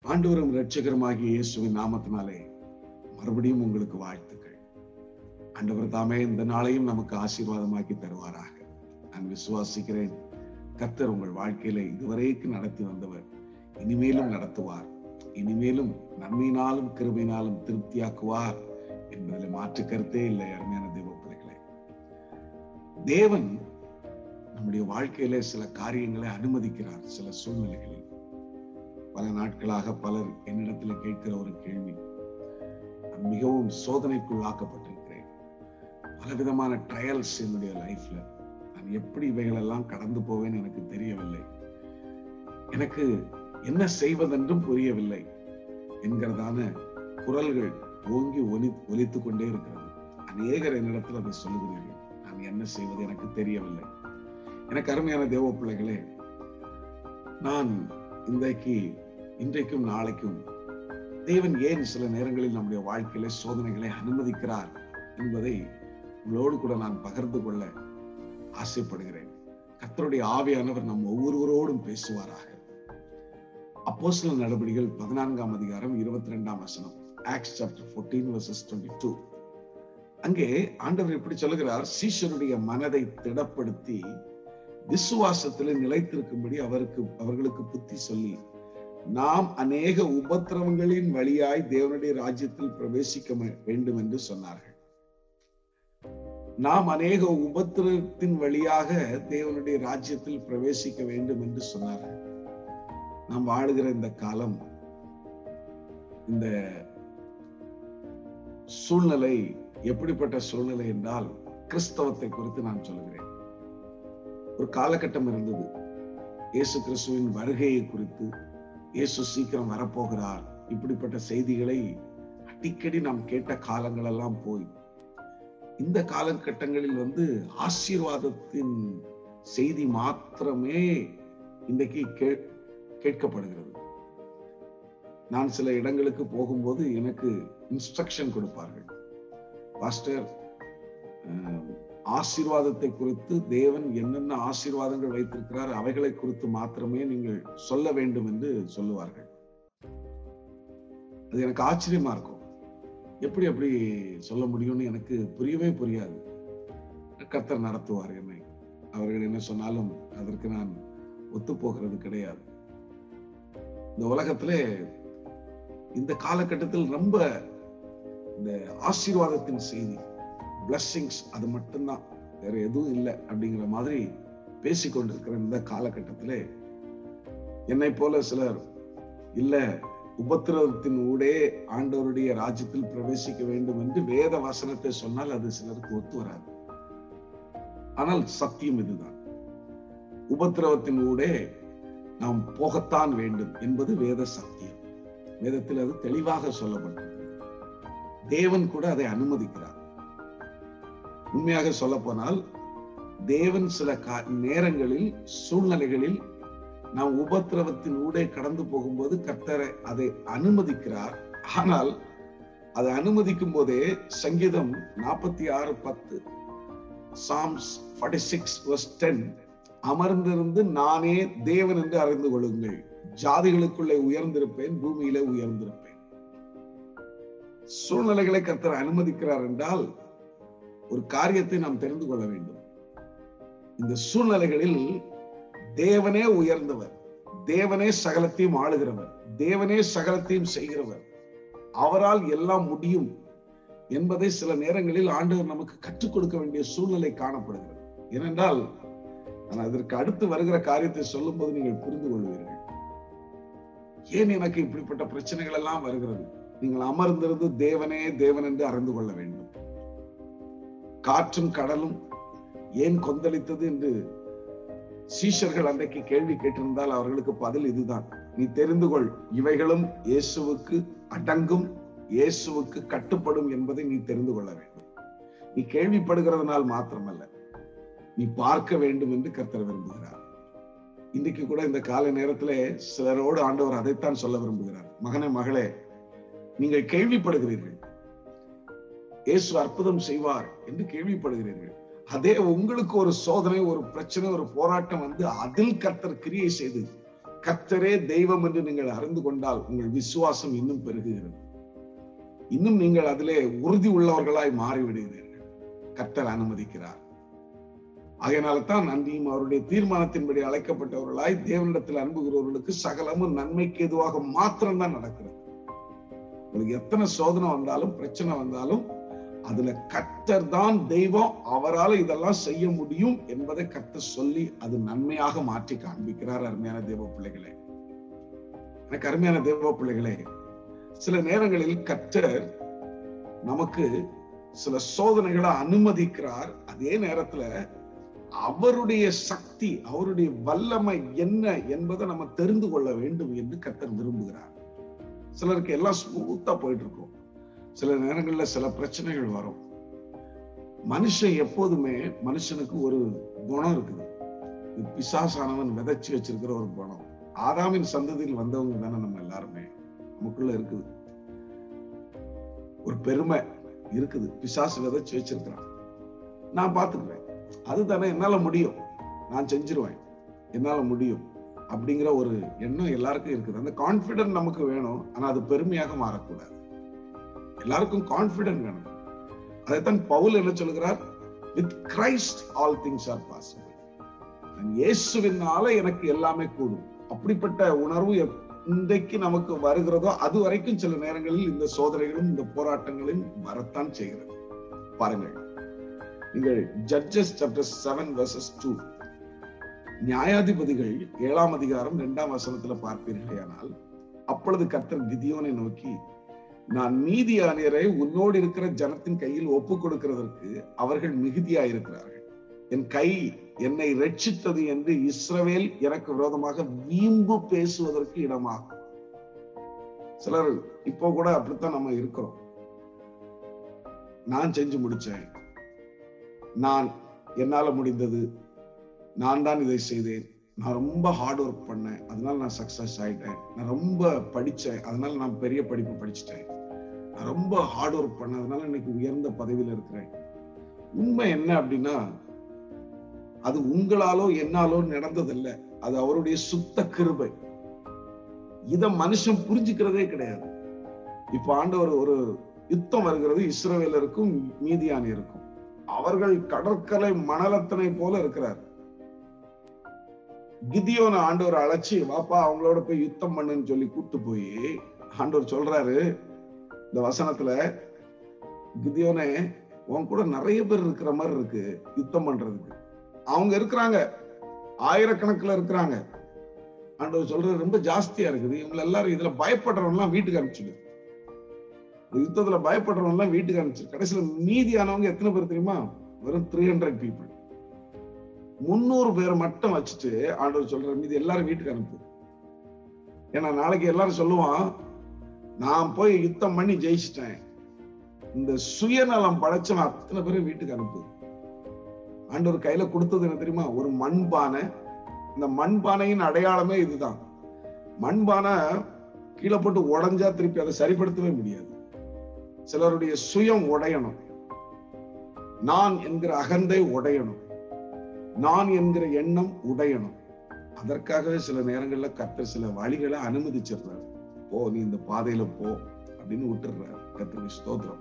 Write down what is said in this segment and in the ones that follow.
ஆண்டவரும் இரட்சகருமாகிய இயேசுவின் நாமத்தினாலே மறுபடியும் உங்களுக்கு வாழ்த்துக்கள் ஆண்டவர் தாமே இந்த நாளையும் நமக்கு ஆசீர்வாதமாக்கி தருவாராக நான் விசுவாசிக்கிறேன் கர்த்தர் உங்கள் வாழ்க்கையில இதுவரைக்கும் நடத்தி வந்தவர் இனிமேலும் நடத்துவார் இனிமேலும் நன்மையினாலும் கிருபையினாலும் திருப்தியாக்குவார் என்பதில் மாற்று கருத்தே இல்லை அருமையான தேவ பிள்ளைகளே தேவன் நம்முடைய வாழ்க்கையில சில காரியங்களை அனுமதிக்கிறார் சில சூழ்நிலைகளில் பல நாட்களாக பலர் என்னிடத்துல கேட்கிற ஒரு கேள்வி நான் மிகவும் சோதனைக்குள்ளாக்கப்பட்டிருக்கிறேன் பலவிதமான ட்ரையல்ஸ் என்னுடைய லைஃப்ல நான் எப்படி இவைகளெல்லாம் கடந்து போவேன் எனக்கு தெரியவில்லை எனக்கு என்ன செய்வதென்றும் புரியவில்லை என்கிறதான குரல்கள் ஓங்கி ஒலி ஒலித்துக் கொண்டே இருக்கிறது அநேகர் என்னிடத்தில் அதை சொல்லுகிறீர்கள் நான் என்ன செய்வது எனக்கு தெரியவில்லை எனக்கு அருமையான தேவ பிள்ளைகளே நான் இன்றைக்கு இன்றைக்கும் நாளைக்கும் தேவன் ஏன் சில நேரங்களில் நம்முடைய வாழ்க்கையில சோதனைகளை அனுமதிக்கிறார் என்பதை உங்களோடு கூட நான் பகிர்ந்து கொள்ள ஆசைப்படுகிறேன் கர்த்தருடைய ஆவியானவர் நம் ஒவ்வொருவரோடும் பேசுவாராக அப்போ சில நடவடிக்கைகள் பதினான்காம் அதிகாரம் இருபத்தி ரெண்டாம் வசனம் Acts chapter fourteen verses twenty two அங்கே ஆண்டவர் எப்படி சொல்லுகிறார் சீஷருடைய மனதை திடப்படுத்தி விசுவாசத்தில் நிலைத்திருக்கும்படி அவருக்கு அவர்களுக்கு புத்தி சொல்லி நாம் அநேக உபத்திரவங்களின் வழியாய் தேவனுடைய ராஜ்யத்தில் பிரவேசிக்க வேண்டும் என்று சொன்னார்கள் நாம் அநேக உபத்திரத்தின் வழியாக தேவனுடைய ராஜ்யத்தில் பிரவேசிக்க வேண்டும் என்று சொன்னார்கள் நாம் வாழுகிற இந்த காலம் இந்த சூழ்நிலை எப்படிப்பட்ட சூழ்நிலை என்றால் கிறிஸ்தவத்தை குறித்து நான் சொல்லுகிறேன் ஒரு காலகட்டம் இருந்தது இயேசு கிறிஸ்துவின் வருகையை குறித்து இயேசு சீக்கிரம் வரப்போகிறார் இப்படிப்பட்ட செய்திகளை அடிக்கடி நாம் கேட்ட காலங்கள் எல்லாம் போய் இந்த காலகட்டங்களில் வந்து ஆசீர்வாதத்தின் செய்தி மாத்திரமே இன்றைக்கு கேட்கப்படுகிறது நான் சில இடங்களுக்கு போகும்போது எனக்கு இன்ஸ்ட்ரக்ஷன் கொடுப்பார்கள் பாஸ்டர் ஆசீர்வாதத்தை குறித்து தேவன் என்னென்ன ஆசீர்வாதங்கள் வைத்திருக்கிறார் அவைகளை குறித்து மாத்திரமே நீங்கள் சொல்ல வேண்டும் என்று சொல்லுவார்கள் அது எனக்கு ஆச்சரியமா இருக்கும் எப்படி அப்படி சொல்ல முடியும்னு எனக்கு புரியவே புரியாது கர்த்தர் நடத்துவார் என்னை அவர்கள் என்ன சொன்னாலும் அதற்கு நான் ஒத்து போகிறது கிடையாது இந்த உலகத்திலே இந்த காலகட்டத்தில் ரொம்ப இந்த ஆசீர்வாதத்தின் செய்தி பிளஸ்ஸிங்ஸ் அது மட்டும்தான் வேற எதுவும் இல்லை அப்படிங்கிற மாதிரி பேசிக்கொண்டிருக்கிற இந்த காலகட்டத்திலே என்னை போல சிலர் இல்ல உபத்திரவத்தின் ஊடே ஆண்டவருடைய ராஜ்யத்தில் பிரவேசிக்க வேண்டும் என்று வேத வசனத்தை சொன்னால் அது சிலருக்கு ஒத்து வராது ஆனால் சத்தியம் இதுதான் உபத்திரவத்தின் ஊடே நாம் போகத்தான் வேண்டும் என்பது வேத சத்தியம் வேதத்தில் அது தெளிவாக சொல்லப்பட்டது தேவன் கூட அதை அனுமதிக்கிறார் உண்மையாக சொல்ல போனால் தேவன் சில நேரங்களில் சூழ்நிலைகளில் நாம் உபத்திரவத்தின் ஊடே கடந்து போகும்போது கர்த்தரை அதை அனுமதிக்கிறார் ஆனால் அதை அனுமதிக்கும் போதே சங்கீதம் நாற்பத்தி ஆறு பத்து Psalms forty six verse ten அமர்ந்திருந்து நானே தேவன் என்று அறிந்து கொள்ளுங்கள் ஜாதிகளுக்குள்ளே உயர்ந்திருப்பேன் பூமியிலே உயர்ந்திருப்பேன் சூழ்நிலைகளை கர்த்தர் அனுமதிக்கிறார் என்றால் ஒரு காரியத்தை நாம் தெரிந்து கொள்ள வேண்டும் இந்த சூழ்நிலைகளில் தேவனே உயர்ந்தவர் தேவனே சகலத்தையும் ஆளுகிறவர் தேவனே சகலத்தையும் செய்கிறவர் அவரால் எல்லாம் முடியும் என்பதை சில நேரங்களில் ஆண்டவர் நமக்கு கற்றுக் கொடுக்க வேண்டிய சூழ்நிலை காணப்படுகிறது ஏனென்றால் நான் அதற்கு அடுத்து வருகிற காரியத்தை சொல்லும் போது நீங்கள் புரிந்து கொள்வீர்கள் ஏன் எனக்கு இப்படிப்பட்ட பிரச்சனைகள் எல்லாம் வருகிறது நீங்கள் அமர்ந்திருந்து தேவனே தேவன் என்று அறிந்து கொள்ள வேண்டும் காற்றும் கடலும் ஏன் கொந்தளித்தது என்று சீஷர்கள் அன்றைக்கு கேள்வி கேட்டிருந்தால் அவர்களுக்கு பதில் இதுதான் நீ தெரிந்து கொள் இவைகளும் இயேசுவுக்கு அடங்கும் இயேசுவுக்கு கட்டுப்படும் என்பதை நீ தெரிந்து கொள்ள வேண்டும் நீ கேள்விப்படுகிறதுனால் மாத்திரமல்ல நீ பார்க்க வேண்டும் என்று கர்த்தர் விரும்புகிறார் இன்னைக்கு கூட இந்த கால நேரத்திலே சிலரோடு ஆண்டவர் அதைத்தான் சொல்ல விரும்புகிறார் மகனே மகளே நீங்கள் கேள்விப்படுகிறீர்கள் இயேசு அற்புதம் செய்வார் என்று கேள்விப்படுகிறீர்கள் அதே உங்களுக்கு ஒரு சோதனை ஒரு பிரச்சனை ஒரு போராட்டம் வந்து அதில் கர்த்தர் கிரியை செய்து கர்த்தரே தெய்வம் என்று நீங்கள் அறிந்து கொண்டால் உங்கள் விசுவாசம் இன்னும் பெருகுகிறது இன்னும் நீங்கள் அதிலே உறுதி உள்ளவர்களாய் மாறிவிடுகிறீர்கள் கர்த்தர் அனுமதிக்கிறார் ஆகையினால தான் நன்றியும் அவருடைய தீர்மானத்தின்படி அழைக்கப்பட்டவர்களாய் தேவனிடத்தில் அன்புகிறவர்களுக்கு சகலமும் நன்மைக்கு எதுவாக மாத்திரம்தான் நடக்கிறது உங்களுக்கு எத்தனை சோதனை வந்தாலும் பிரச்சனை வந்தாலும் அதுல கர்த்தர் தான் தெய்வம் அவரால் இதெல்லாம் செய்ய முடியும் என்பதை கர்த்தர் சொல்லி அது நன்மையாக மாற்றி காண்பிக்கிறார் அருமையான தேவ பிள்ளைகளே எனக்கு அருமையான தேவ பிள்ளைகளே சில நேரங்களில் கர்த்தர் நமக்கு சில சோதனைகளை அனுமதிக்கிறார் அதே நேரத்துல அவருடைய சக்தி அவருடைய வல்லமை என்ன என்பதை நம்ம தெரிந்து கொள்ள வேண்டும் என்று கர்த்தர் விரும்புகிறார் சிலருக்கு எல்லாம் ஸ்மூத்தா போயிட்டு இருக்கும் சில நேரங்கள்ல சில பிரச்சனைகள் வரும் மனுஷன் எப்போதுமே மனுஷனுக்கு ஒரு குணம் இருக்குது இது பிசாசானவன் விதைச்சு வச்சிருக்கிற ஒரு குணம் ஆதாமின் சந்ததியில் வந்தவங்க தானே நம்ம எல்லாருமே நமக்குள்ள இருக்குது ஒரு பெருமை இருக்குது பிசாசு விதைச்சு வச்சிருக்கிறான் நான் பாத்துக்குவேன் அதுதானே என்னால முடியும் நான் செஞ்சிருவேன் என்னால முடியும் அப்படிங்கிற ஒரு எண்ணம் எல்லாருக்கும் இருக்குது அந்த கான்பிடன்ட் நமக்கு வேணும் ஆனா அது பெருமையாக மாறக்கூடாது எல்லாருக்கும் கான்பிடன்ட் வேணும் அதைத்தான் பவுல் என்ன சொல்கிறார் with Christ all things are possible இயேசுவினால எனக்கு எல்லாமே கூடும் அப்படிப்பட்ட உணர்வு எப்- இன்றைக்கு நமக்கு வருகிறதோ அது வரைக்கும் சில நேரங்களில் இந்த சோதனைகளும் இந்த போராட்டங்களும் வரத்தான் செய்கிறது பாருங்கள் நீங்கள் Judges chapter seven verses two நியாயாதிபதிகள் ஏழாம் அதிகாரம் இரண்டாம் வசனத்துல பார்ப்பீர்களேயானால் அப்பொழுது கர்த்தர் கிதியோனை நோக்கி நான் மீதியானியரை உன்னோடு இருக்கிற ஜனத்தின் கையில் ஒப்பு கொடுக்கிறதற்கு அவர்கள் மிகுதியா இருக்கிறார்கள் என் கை என்னை ரட்சித்தது என்று இஸ்ரவேல் எனக்கு விரோதமாக வீம்பு பேசுவதற்கு இடமாகும் சிலர் இப்போ கூட அப்படித்தான் நம்ம இருக்கிறோம் நான் செஞ்சு முடிச்சேன் நான் என்னால முடிந்தது நான் தான் இதை செய்தேன் நான் ரொம்ப ஹார்ட் ஒர்க் பண்ணேன் அதனால நான் சக்சஸ் ஆயிட்டேன் நான் ரொம்ப படிச்சேன் அதனால நான் பெரிய படிப்பு படிச்சுட்டேன் நான் ரொம்ப ஹார்ட் ஒர்க் பண்ணதுனால இன்னைக்கு உயர்ந்த பதவியில இருக்கிறேன் உண்மை என்ன அப்படின்னா அது உங்களாலோ என்னாலோ நடந்ததில்ல அது அவருடைய சுத்த கிருபை இத மனுஷன் புரிஞ்சுக்கிறதே கிடையாது இப்ப ஆண்டவர் ஒரு யுத்தம் வருகிறது இஸ்ரவேலருக்கும் மீதியானியருக்கும் அவர்கள் கடற்கரை மணலத்தனை போல இருக்கிறார் கிதியோன ஆண்டவர் அழைச்சி வாப்பா அவங்களோட போய் யுத்தம் பண்ணுன்னு சொல்லி கூட்டு போய் ஆண்டவர் சொல்றாரு இந்த வசனத்துல கிதியோனே உன் கூட நிறைய பேர் இருக்கிற மாதிரி இருக்கு யுத்தம் பண்றதுக்கு அவங்க இருக்கிறாங்க ஆயிரக்கணக்குல இருக்கிறாங்க ஆண்டவர் சொல்றது ரொம்ப ஜாஸ்தியா இருக்குது இவங்க எல்லாரும் இதுல பயப்படுறவங்க எல்லாம் வீட்டுக்கு அனுப்பிச்சுடு இந்த யுத்தத்துல பயப்படுறவங்க எல்லாம் வீட்டுக்கு அனுப்பிச்சு கடைசியில மீதியானவங்க எத்தனை பேர் தெரியுமா வெறும் த்ரீ ஹண்ட்ரட் பீப்புள் முன்னூறு பேரை மட்டும் வச்சுட்டு ஆண்டவர் சொல்ற மீதி எல்லாரும் வீட்டுக்கு அனுப்பு ஏன்னா நாளைக்கு எல்லாரும் சொல்லுவான் நான் போய் யுத்தம் பண்ணி ஜெயிச்சிட்டேன் இந்த சுயநலம் படைச்சவன் அத்தனை பேரும் வீட்டுக்கு அனுப்பு ஆண்டவர் கையில கொடுத்தது என்ன தெரியுமா ஒரு மண்பானை இந்த மண்பானையின் அடையாளமே இதுதான் மண்பானை கீழே போட்டு உடைஞ்சா திருப்பி அதை சரிப்படுத்தவே முடியாது சிலருடைய சுயம் உடையணும் நான் என்கிற அகந்தை உடையணும் நான் என்கிற எண்ணம் உடையணும் அதற்காகவே சில நேரங்கள்ல கர்த்தர் சில வழிகளை அனுமதிச்சிடுறாரு போ நீ இந்த பாதையில போ அப்படின்னு விட்டுடுறாரு கர்த்தருக்கு ஸ்தோத்திரம்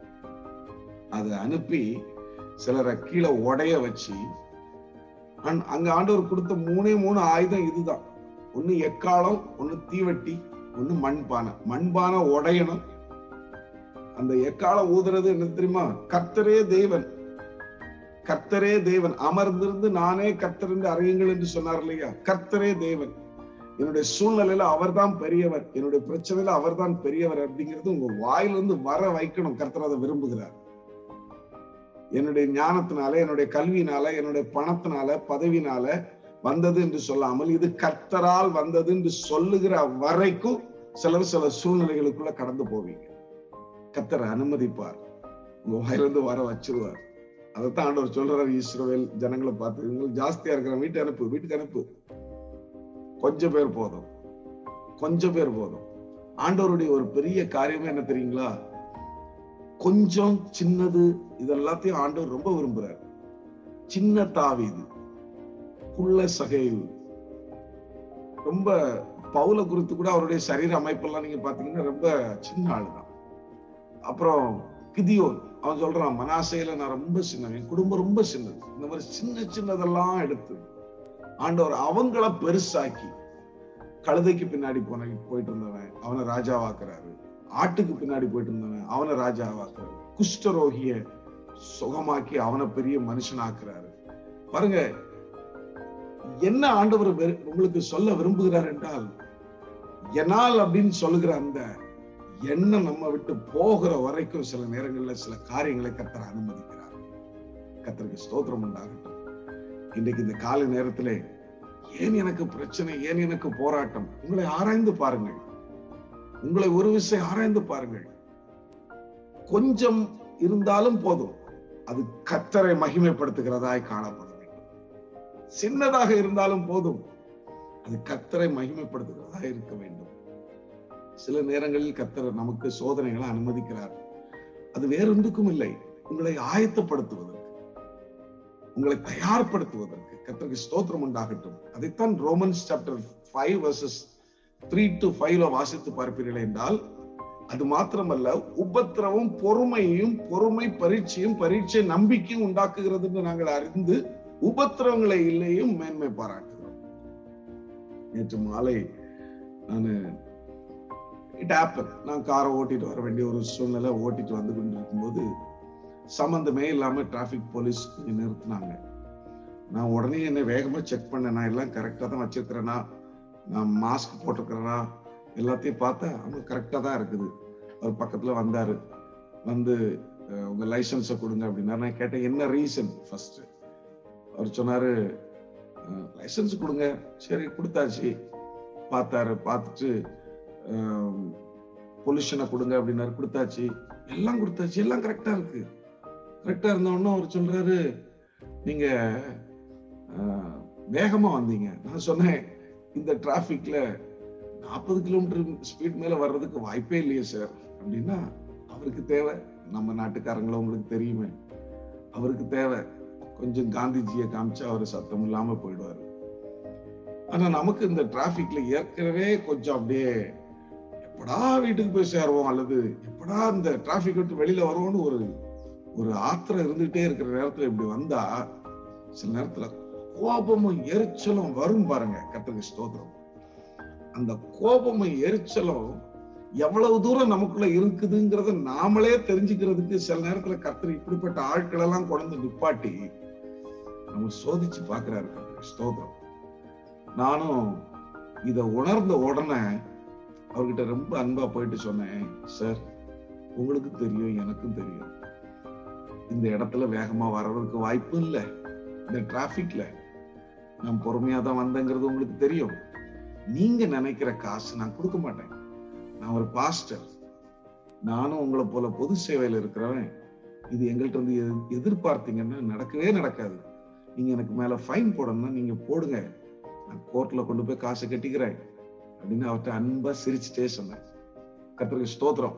அதை அனுப்பி சிலரை கீழே உடைய வச்சு அங்க- அங்க ஆண்டவர் கொடுத்த மூணே மூணு ஆயுதம் இதுதான் ஒண்ணு எக்காலம் ஒண்ணு தீவட்டி ஒண்ணு மண்பானை மண்பானை உடையணும் அந்த எக்காலம் ஊதுறது என்ன தெரியுமா கர்த்தரே தேவன் கர்த்தரே தேவன் அமர்ந்திருந்து நானே கர்த்தர் என்று அறியுங்கள் என்று சொன்னார் இல்லையா கர்த்தரே தேவன் என்னுடைய சூழ்நிலையில அவர்தான் பெரியவர் என்னுடைய பிரச்சனையில அவர்தான் பெரியவர் அப்படிங்கிறது உங்க வாயிலிருந்து வர வைக்கணும் கர்த்தர் அதை விரும்புகிறார் என்னுடைய ஞானத்தினால என்னுடைய கல்வியினால என்னுடைய பணத்தினால பதவினால வந்தது என்று சொல்லாமல் இது கர்த்தரால் வந்தது என்று சொல்லுகிற வரைக்கும் சிலர் சில சூழ்நிலைகளுக்குள்ள கடந்து போவீங்க கர்த்தர் அனுமதிப்பார் உங்க வாயிலிருந்து வர வச்சிருவார் அதைத்தான் ஆண்டவர் சொல்றாரு இஸ்ரவேல் ஜனங்களை பார்த்து இவங்களுக்கு ஜாஸ்தியா இருக்கிற வீட்டு அனுப்பு வீட்டுக்கு அனுப்பு கொஞ்சம் பேர் போதும் கொஞ்சம் பேர் போதும் ஆண்டவருடைய ஒரு பெரிய காரியமே என்ன தெரியுங்களா கொஞ்சம் சின்னது இதெல்லாத்தையும் ஆண்டவர் ரொம்ப விரும்புறார் சின்ன தாவீது குள்ள சகைவு ரொம்ப பவுல குறித்து கூட அவருடைய சரீர அமைப்பெல்லாம் நீங்க பாத்தீங்கன்னா ரொம்ப சின்ன ஆளு தான் அப்புறம் கிதியோன் அவன் சொல்றான் மனாசையில நான் ரொம்ப சின்னவன் என் குடும்பம் ரொம்ப சின்னது இந்த மாதிரி சின்ன சின்னதெல்லாம் எடுத்து ஆண்டவர் அவங்கள பெருசாக்கி கழுதைக்கு பின்னாடி போன போயிட்டு இருந்தவன் அவனை ராஜாவாக்குறாரு ஆட்டுக்கு பின்னாடி போயிட்டு இருந்தவன் அவனை ராஜாவாக்குறாரு குஷ்டரோகிய சுகமாக்கி அவனை பெரிய மனுஷனாக்குறாரு பாருங்க என்ன ஆண்டவர் வெறு- உங்களுக்கு சொல்ல விரும்புகிறார் என்றால் என்னால் அப்படின்னு சொல்லுகிற அந்த எண்ணம் நம்ம விட்டு போகிற வரைக்கும் சில நேரங்கள்ல சில காரியங்களை கத்தர் அனுமதிக்கிறார் கத்தருக்கு ஸ்தோத்திரம் உண்டாகட்டும் இன்றைக்கு இந்த காலை நேரத்திலே ஏன் எனக்கு பிரச்சனை ஏன் எனக்கு போராட்டம் உங்களை ஆராய்ந்து பாருங்கள் உங்களை ஒரு விஷயம் ஆராய்ந்து பாருங்கள் கொஞ்சம் இருந்தாலும் போதும் அது கத்தரை மகிமைப்படுத்துகிறதாய் காணப்பட வேண்டும் சின்னதாக இருந்தாலும் போதும் அது கத்தரை மகிமைப்படுத்துகிறதா இருக்க வேண்டும் சில நேரங்களில் கத்தர் நமக்கு சோதனைகளை அனுமதிக்கிறார் அது வேறொன்றுக்கும் இல்லை உங்களை ஆயத்தப்படுத்துவதற்கு உங்களை தயார்படுத்துவதற்கு கத்தருக்கு ஸ்தோத்திரம் உண்டாகட்டும் அதைத்தான் Romans chapter five verses three to ஃபைவ்ல வாசித்து பார்ப்பீர்கள் என்றால் அது மாத்திரமல்ல உபத்திரவும் பொறுமையையும் பொறுமை பரீட்சையும் பரீட்சை நம்பிக்கையும் உண்டாக்குகிறது என்று நாங்கள் அறிந்து உபத்திரவங்களை இல்லையும் மேன்மை பாராட்டுகிறோம் நேற்று மாலை நான் இட் ஆப்பன் நான் காரை ஓட்டிட்டு வர வேண்டிய ஒரு சூழ்நிலை ஓட்டிட்டு வந்து கொண்டிருக்கும் போது சம்பந்தமே இல்லாம டிராபிக் போலீஸ் கொஞ்சம் நிறுத்தினாங்க நான் உடனே என்னை வேகமா செக் பண்ணேன் நான் எல்லாம் கரெக்டா தான் வச்சிருக்கிறேனா நான் மாஸ்க் போட்டிருக்கிறேனா எல்லாத்தையும் பார்த்தா அவங்க கரெக்டா தான் இருக்குது அவர் பக்கத்துல வந்தாரு வந்து அஹ், உங்க லைசன்ஸை கொடுங்க அப்படின்னா நான் கேட்டேன் என்ன ரீசன் ஃபர்ஸ்ட் அவர் சொன்னாரு லைசன்ஸ் கொடுங்க சரி கொடுத்தாச்சு பார்த்தாரு பார்த்துட்டு பொல்யூஷனை கொடுங்க அப்படின்னாரு கொடுத்தாச்சு எல்லாம் கொடுத்தாச்சு எல்லாம் கரெக்டா இருக்கு கரெக்டா இருந்தோடனே அவர் சொல்றாரு நீங்க அஹ், வேகமா வந்தீங்க நான் சொன்னேன் இந்த டிராபிக்ல நாற்பது கிலோமீட்டர் ஸ்பீட் மேல வர்றதுக்கு வாய்ப்பே இல்லையே சார் அப்படின்னா அவருக்கு தேவை நம்ம நாட்டுக்காரங்கள உங்களுக்கு தெரியுமே அவருக்கு தேவை கொஞ்சம் காந்திஜியை காமிச்சா அவர் சத்தம் இல்லாம போயிடுவாரு ஆனா நமக்கு இந்த டிராபிக்ல ஏற்கனவே கொஞ்சம் அப்படியே எப்படா வீட்டுக்கு போய் சேருவோம் அல்லது எப்படா இந்த டிராபிக் விட்டு வெளியில வருவோம்னு ஒரு ஒரு ஆத்திரம் இருந்துகிட்டே இருக்கிற நேரத்துல இப்படி வந்தா சில நேரத்துல கோபமும் எரிச்சலும் வரும் பாருங்க கர்த்தருக்கு ஸ்தோத்திரம் அந்த கோபமும் எரிச்சலும் எவ்வளவு தூரம் நமக்குள்ள இருக்குதுங்கிறத நாமளே தெரிஞ்சுக்கிறதுக்கு சில நேரத்துல கர்த்தர் இப்படிப்பட்ட ஆட்கள் எல்லாம் கொண்டு நிப்பாட்டி நம்ம சோதிச்சு பாக்குறாரு கர்த்தருக்கு ஸ்தோத்திரம் நானும் இத உணர்ந்த உடனே அவர்கிட்ட ரொம்ப அன்பா போயிட்டு சொன்னேன் சார் உங்களுக்கு தெரியும் எனக்கும் தெரியும் இந்த இடத்துல வேகமா வர்றதுக்கு வாய்ப்பு இல்ல இந்த டிராபிக்ல நான் பொறுமையா தான் வந்தேங்கிறது உங்களுக்கு தெரியும் நீங்க நினைக்கிற காசு நான் கொடுக்க மாட்டேன் நான் ஒரு பாஸ்டர் நானும் உங்களை போல பொது சேவையில இருக்கிறவன் இது எங்கள்கிட்ட இருந்து எதிர்- எதிர்பார்த்தீங்கன்னா நடக்கவே நடக்காது நீங்க எனக்கு மேல ஃபைன் போடணும்னா நீங்க போடுங்க நான் கோர்ட்ல கொண்டு போய் காசை கட்டிக்கிறேன் அப்படின்னு அவர்கிட்ட அன்பா சிரிச்சுட்டே சொன்னேன் கர்த்தருக்கு ஸ்தோத்திரம்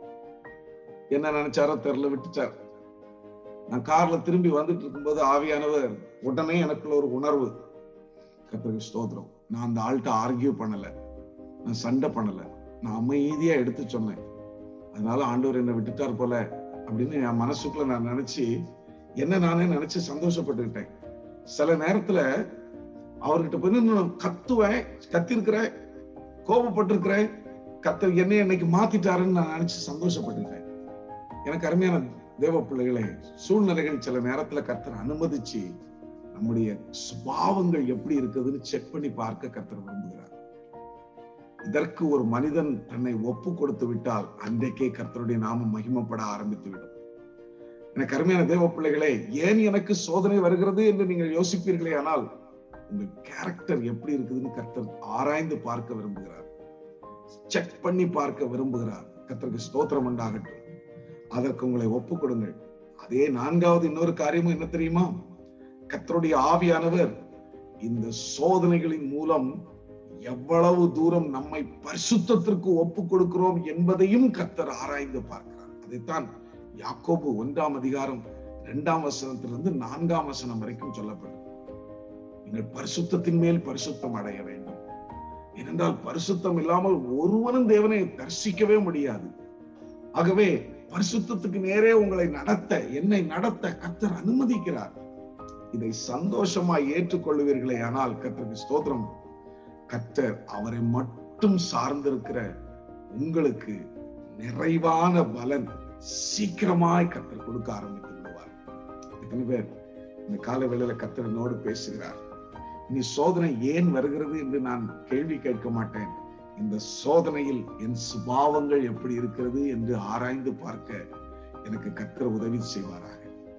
என்ன நினைச்சாரோ தெரியல விட்டுச்சார் நான் கார்ல திரும்பி வந்துட்டு இருக்கும்போது ஆவியானவர் உடனே எனக்குள்ள ஒரு உணர்வு கர்த்தருக்கு ஸ்தோத்திரம் நான் அந்த ஆள்கிட்ட ஆர்கியூ பண்ணல நான் சண்டை பண்ணல நான் அமைதியா எடுத்து சொன்னேன் அதனால ஆண்டவர் என்னை விட்டுட்டார் போல அப்படின்னு என் மனசுக்குள்ள நான் நினைச்சு என்ன நானே நினைச்சு சந்தோஷப்பட்டுக்கிட்டேன் சில நேரத்துல அவர்கிட்ட போய் நின்னு நான் கத்துவேன் கத்திருக்கிறேன் கோபப்பட்டிருக்கிறேன் கத்தர் என்னை என்னைக்கு மாத்திட்டாருன்னு நான் நினைச்சு சந்தோஷப்பட்டுக்கிட்டேன் எனக்கு அருமையான தேவ பிள்ளைகளே சூழ்நிலைகள் சில நேரத்துல கர்த்தர் அனுமதிச்சு நம்முடைய சுபாவங்கள் எப்படி இருக்குதுன்னு செக் பண்ணி பார்க்க கர்த்தர் விரும்புகிறார் இதற்கு ஒரு மனிதன் தன்னை ஒப்பு கொடுத்து விட்டால் அன்றைக்கே கர்த்தருடைய நாமம் மகிமைப்பட ஆரம்பித்து விடும் எனக்கு அருமையான தேவ பிள்ளைகளே ஏன் எனக்கு சோதனை வருகிறது என்று நீங்கள் யோசிப்பீர்களே ஆனால் உங்கள் கேரக்டர் எப்படி இருக்குதுன்னு கர்த்தர் ஆராய்ந்து பார்க்க விரும்புகிறார் செக் பண்ணி பார்க்க விரும்புகிறார் கர்த்தருக்கு ஸ்தோத்திரம் உண்டாகட்டும் அதற்கு உங்களை ஒப்பு கொடுங்கள் அதே நான்காவது இன்னொரு காரியமும் என்ன தெரியுமா கர்த்தருடைய ஆவியானவர் இந்த சோதனைகளின் மூலம் எவ்வளவு தூரம் நம்மை பரிசுத்தத்திற்கு ஒப்பு கொடுக்கிறோம் என்பதையும் கர்த்தர் ஆராய்ந்து பார்க்கிறார் அதைத்தான் யாக்கோபு ஒன்றாம் அதிகாரம் இரண்டாம் வசனத்திலிருந்து நான்காம் வசனம் வரைக்கும் சொல்லப்படும் நீங்கள் பரிசுத்தத்தின் மேல் பரிசுத்தம் அடைய வேண்டும் ஏனென்றால் பரிசுத்தம் இல்லாமல் ஒருவனும் தேவனை தரிசிக்கவே முடியாது ஆகவே பரிசுத்தத்துக்கு நேரே உங்களை நடத்த என்னை நடத்த கத்தர் அனுமதிக்கிறார் இதை சந்தோஷமாய் ஏற்றுக்கொள்வீர்களே ஆனால் கத்தருக்கு ஸ்தோத்திரம் கத்தர் அவரை மட்டும் சார்ந்திருக்கிற உங்களுக்கு நிறைவான பலன் சீக்கிரமாய் கத்தர் கொடுக்க ஆரம்பித்து விடுவார் எத்தனை பேர் இந்த கால வேளையில கத்தர் என்னோடு பேசுகிறார் இனி சோதனை ஏன் வருகிறது என்று நான் கேள்வி கேட்க மாட்டேன் இந்த சோதனையில் என் சுபாவங்கள் எப்படி இருக்கிறது என்று ஆராய்ந்து பார்க்க எனக்கு கத்தர் உதவி செய்வாராக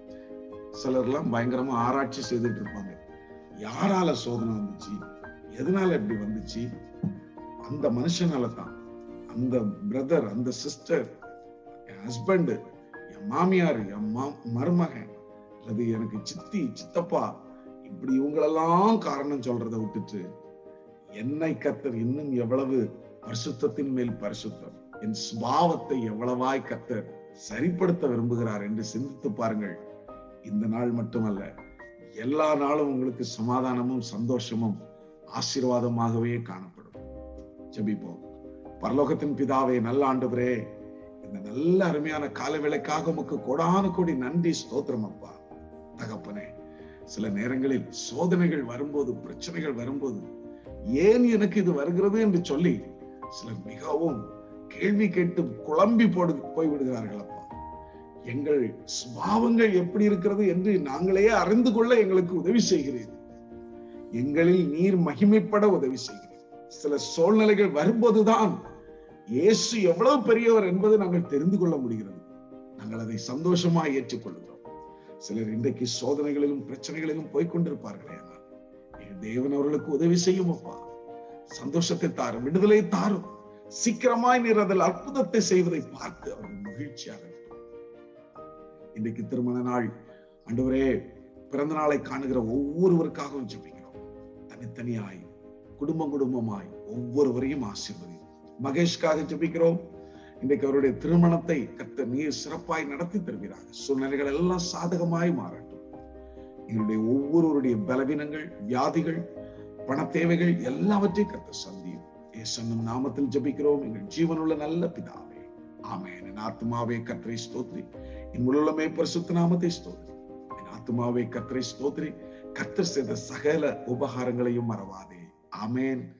சிலர்லாம் பயங்கரமா ஆராய்ச்சி செய்துட்டு இருப்பாங்க யாரால சோதனை வந்துச்சு எதனால இப்படி வந்துச்சு அந்த மனுஷனால தான் அந்த பிரதர் அந்த சிஸ்டர் என் ஹஸ்பண்ட் என் மாமியார் என் மா மருமகன் அல்லது எனக்கு சித்தி சித்தப்பா இப்படி இவங்களெல்லாம் காரணம் சொல்றதை விட்டுட்டு என்னை கத்தர் இன்னும் எவ்வளவு பரிசுத்தத்தின் மேல் பரிசுத்தம் என் சுபாவத்தை எவ்வளவாய் கத்தர் சரிப்படுத்த விரும்புகிறார் என்று சிந்தித்து பாருங்கள் இந்த நாள் மட்டுமல்ல எல்லா நாளும் உங்களுக்கு சமாதானமும் சந்தோஷமும் ஆசீர்வாதமாகவே காணப்படும் ஜெபிப்போம் பரலோகத்தின் பிதாவே நல்ல ஆண்டவரே இந்த நல்ல அருமையான காலவேளைக்காக உமக்கு கோடான கோடி நன்றி ஸ்தோத்திரம் அப்பா தகப்பனே சில நேரங்களில் சோதனைகள் வரும்போது பிரச்சனைகள் வரும்போது ஏன் எனக்கு இது வருகிறது என்று சொல்லி சிலர் மிகவும் கேள்வி கேட்டு குழம்பி போடு போய் விடுகிறார்கள் அப்பா எங்கள் சுபாவங்கள் எப்படி இருக்கிறது என்று நாங்களே அறிந்து கொள்ள எங்களுக்கு உதவி செய்கிறீர் எங்களில் நீர் மகிமைப்பட உதவி செய்கிறீர் சில சூழ்நிலைகள் வரும்போதுதான் இயேசு எவ்வளவு பெரியவர் என்பது நாங்கள் தெரிந்து கொள்ள முடிகிறது நாங்கள் அதை சந்தோஷமா ஏற்றுக்கொள்கிறோம் சிலர் இன்றைக்கு சோதனைகளிலும் பிரச்சனைகளிலும் போய்கொண்டிருப்பார்களே ஆனால் என் தேவன் அவர்களுக்கு உதவி செய்யும் அப்பா சந்தோஷத்தை தாரும் விடுதலை தாரும் சீக்கிரமாய் நீர் அதில் அற்புதத்தை செய்வதை பார்த்து அவர்கள் மகிழ்ச்சியாக இன்றைக்கு திருமண நாள் அன்றுவரே பிறந்த நாளை காணுகிற ஒவ்வொருவருக்காகவும் ஜெபிக்கிறோம் தனித்தனியாய் குடும்பம் குடும்பமாய் ஒவ்வொருவரையும் ஆசீர்வதி மகேஷ்காக ஜெபிக்கிறோம் இன்றைக்கு அவருடைய திருமணத்தை கத்த நீர் சிறப்பாய் நடத்தி தருகிறார் சூழ்நிலைகள் எல்லாம் சாதகமாய் மாறட்டும் எங்களுடைய ஒவ்வொருவருடைய பலவீனங்கள் வியாதிகள் பண தேவைகள் எல்லாவற்றையும் கத்த சந்தியும் ஏசன்னும் நாமத்தில் ஜபிக்கிறோம் எங்கள் ஜீவனுள்ள நல்ல பிதாவே ஆமேன் என் ஆத்மாவே கத்திரை ஸ்தோத்ரி என் உள்ளமே பரிசுத்த நாமத்தை ஸ்தோத்ரி என் ஆத்மாவே கத்திரை ஸ்தோத்ரி கத்தர் செய்த சகல உபகாரங்களையும் மறவாதே ஆமேன்